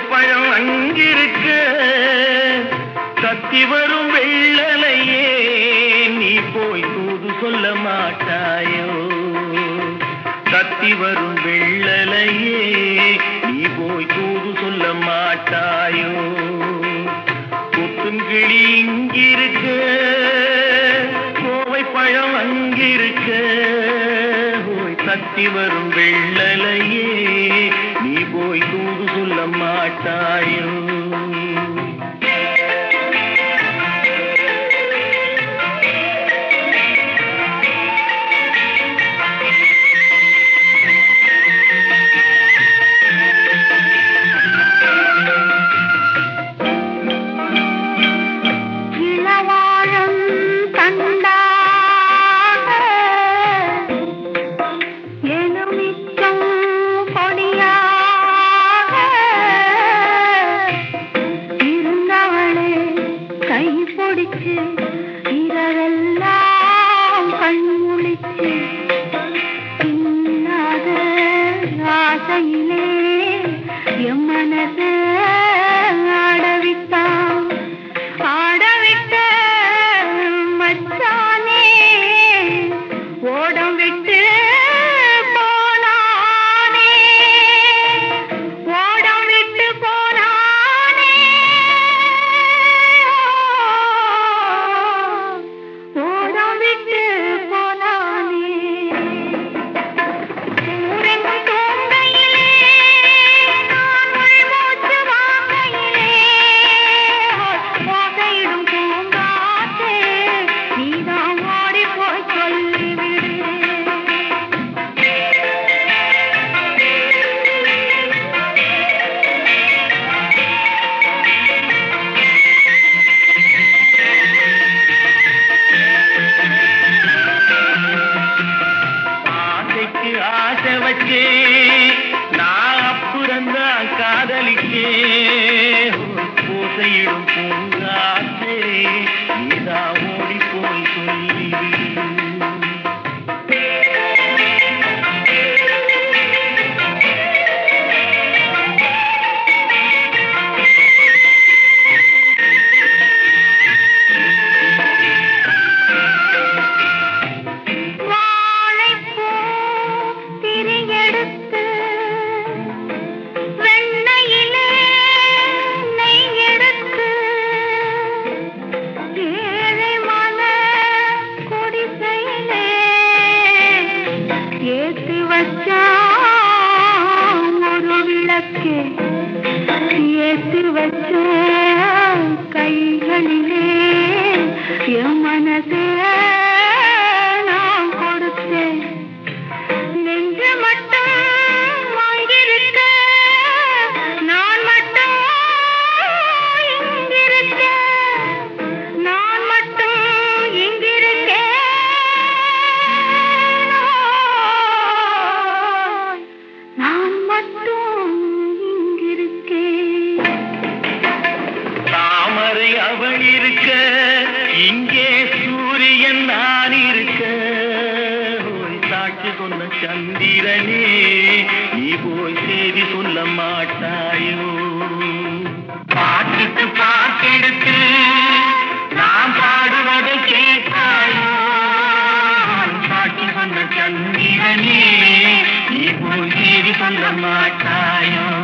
பழம் அங்கிருக்க கத்தி வரும் வெள்ளலையே நீ போய் தூது சொல்ல மாட்டாயோ கத்தி வரும் வெள்ளலையே நீ போய் தூது சொல்ல மாட்டாயோ கொத்தும் கிளி இங்கிருக்க கோவை பழம் அங்கிருக்க போய் கத்தி வரும் வெள்ளலையே நீ போய் தூது சொல்ல மாட்டாயோ இளவாழம் தண்டாக எலுமிச்சம் பொடியாக இருந்தவளே கை பிடிச்சு இரவெல்லாம் கண் முழிச்சு இல்லாத ஆசையிலே என் மனதை ஆடவிட்டான் ஆடவிட்ட மச்சானே ஓடம் விட்டு போனானே ஓடம் விட்டு போனானே ஓடம் விட்டு போனானே ஊரெங்கும் தூங்கையிலே, நான் உள்மூச்சு வாங்கையிலே, ஓசையிடும் பூங்காற்றே, நீதான் ஓடிப் போய் சொல்லிவிடு. ஆசைக்கு ஆசை வச்சே நான் அப்புறந்தான் காதலிக்கே பூசையிடும் பூங்காற்றே நீதா ஓடி போய் சொல்லிவிடு வாழைப்பூ திரியெடுத்து, வெண்ணையிலே நெய் எடுத்து, ஏழை மன குடிசையிலே ஏத்தி வச்சான் ஒரு விளக்கே ஏத்தி வச்ச கைகளிலே என் மனசே நான் கொடுத்தேன் நெஞ்சு மட்டும் வாங்கியிருக்க நான் மட்டும் இங்கிருக்க நான் மட்டும் இங்கிருக்கேன் நான் மட்டும் இங்கிருக்கேன் தாமரை அவள் இருக்க இங்கே சூரியன் நான் இருக்க ஓய் சாட்சி சொன்ன சந்திரனே நீ போய் செய்தி சொல்ல மாட்டாயோ பாட்டுக்கு பாட்டெடுத்து நாம் பாடுவதை கேட்டாயோ சாட்சி சொன்ன சந்திரனே நீ போய் செய்தி சொல்ல மாட்டாயோ